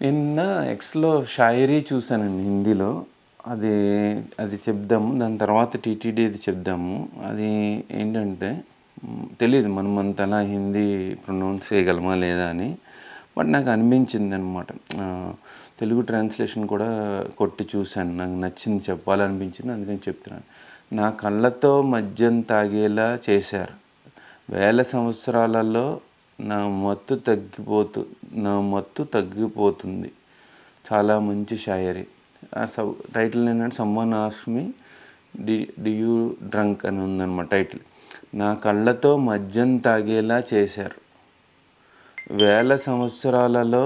నిన్న ఎక్స్లో షాయరీ చూశానండి హిందీలో అది అది చెప్దాము దాని తర్వాత టీటీడీ అది చెప్దాము అది ఏంటంటే మ్, తెలియదు మనం అంతలా హిందీ ప్రొనౌన్స్ చేయగలమా లేదా అని బట్ నాకు అనిపించింది అనమాట తెలుగు ట్రాన్స్లేషన్ కూడా కొట్టి చూశాను నాకు నచ్చింది చెప్పాలనిపించింది అందుకని చెప్తున్నాను నా కళ్ళతో మద్యం తాగేలా చేశారు వేల సంవత్సరాలలో నా మత్తు తగ్గిపోతు నా మత్తు తగ్గిపోతుంది చాలా మంచి షాయరీ ఆ సబ్ టైటిల్ ఏంటంటే సమ్మన్ ఆస్మి డి డి యూ డ్రంక్ అని ఉందన్నమాట టైటిల్ నా కళ్ళతో మద్యం తాగేలా చేశారు వేల సంవత్సరాలలో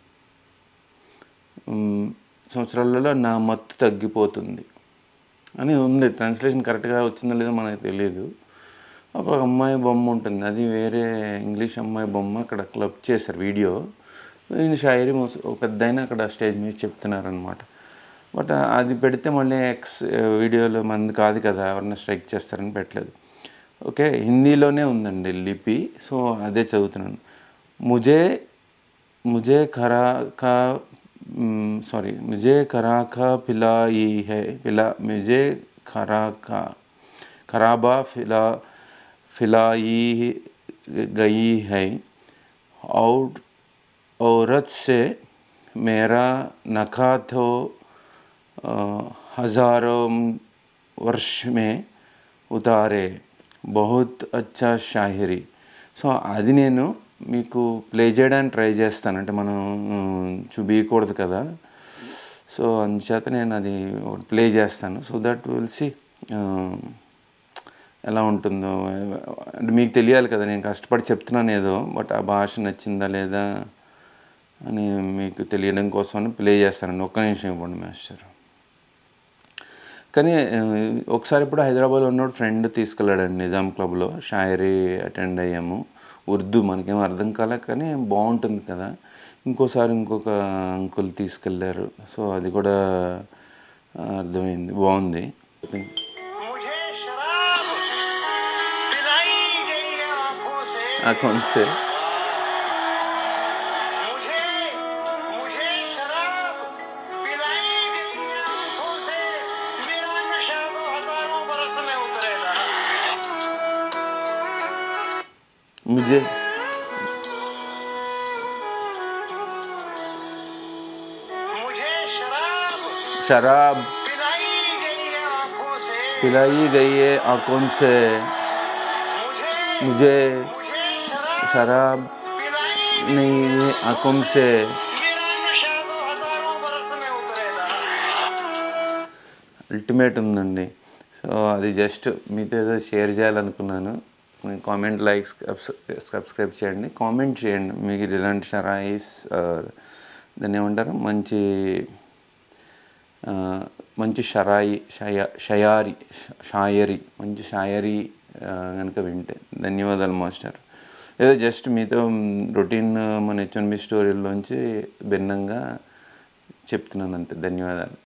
మ్, సంవత్సరాలలో నా మత్తు తగ్గిపోతుంది అని ఉంది ట్రాన్స్లేషన్ కరెక్ట్గా వచ్చిందో లేదో మనకు తెలియదు ఒక అమ్మాయి బొమ్మ ఉంటుంది అది వేరే ఇంగ్లీష్ అమ్మాయి బొమ్మ అక్కడ క్లబ్ చేశారు వీడియో ఈయన షాయరీ మోస్- ఒక పెద్ద ఆయన అక్కడ స్టేజ్ మీద చెప్తున్నారనమాట బట్ అది పెడితే మళ్ళీ ఎక్స్ వీడియోలో మంది కాదు కదా ఎవరన్నా స్ట్రైక్ చేస్తారని పెట్టలేదు ఓకే హిందీలోనే ఉందండి లిపి సో అదే చదువుతున్నాను ముజే मुझे खरा का सॉरी मुझे खरा का पिलाई है पिला मुझे खरा का खराबा फिला फिलाई गई है और औरत से मेरा नखा तो अ, हजारों वर्ष में ఉతారే బహుత్ అచ్చా షాహిరి సో అది నేను మీకు ప్లే చేయడానికి ట్రై చేస్తాను అంటే మనం ఉమ్, చూపించకూడదు కదా సో అందుచేత నేను అది ప్లే చేస్తాను సో దట్ విల్ సి ఎలా ఉంటుందో అంటే మీకు తెలియాలి కదా నేను కష్టపడి చెప్తున్నాను ఏదో బట్ ఆ భాష నచ్చిందా లేదా అని మీకు తెలియడం కోసం ప్లే చేస్తానండి ఒక్క నిమిషం ఇవ్వండి మాస్టర్ కానీ ఆ, ఒకసారి ఇప్పుడు హైదరాబాద్లో ఉన్నప్పుడు ఫ్రెండ్ తీసుకెళ్ళాడండి నిజాం క్లబ్లో షాయరీ అటెండ్ అయ్యాము ఉర్దూ మనకేం అర్థం కాలే కానీ బాగుంటుంది కదా ఇంకోసారి ఇంకొక అంకుల్ తీసుకెళ్ళారు సో అది కూడా ఆ, అర్థమైంది బాగుంది मुझे शराब पिलाई गई है आंखों से ఆ కొంచెం मुझे मुझे शराब पिलाई गई है आंखों से मेरा नशा तो हजारों बरस में उतरेगा मुझे मुझे शराब शराब पिलाई गई है आंखों से पिलाई गई है आंखों से मुझे मुझे मुझे शराब शराब पिलाई नहीं है आंखों से मेरा नशा तो हजारों बरस में उतरेगा అల్టిమేట్ ఉందండి సో అది జస్ట్ మీతో ఏదో షేర్ చేయాలనుకున్నాను కామెంట్ లైక్ సబ్స్క్రైబ్ చేయండి కామెంట్ చేయండి మీకు ఇలాంటి షరాయిస్ దాన్ని ఏమంటారు మంచి ఆ, మంచి షరాయి షయ షయారి ష- షాయరీ మంచి షాయరీ కనుక వింటే ధన్యవాదాలు మాస్టర్ ఏదో జస్ట్ మీతో రొటీన్ మన హెచ్ఎన్బి స్టోరీలోంచి భిన్నంగా చెప్తున్నాను అంతే ధన్యవాదాలు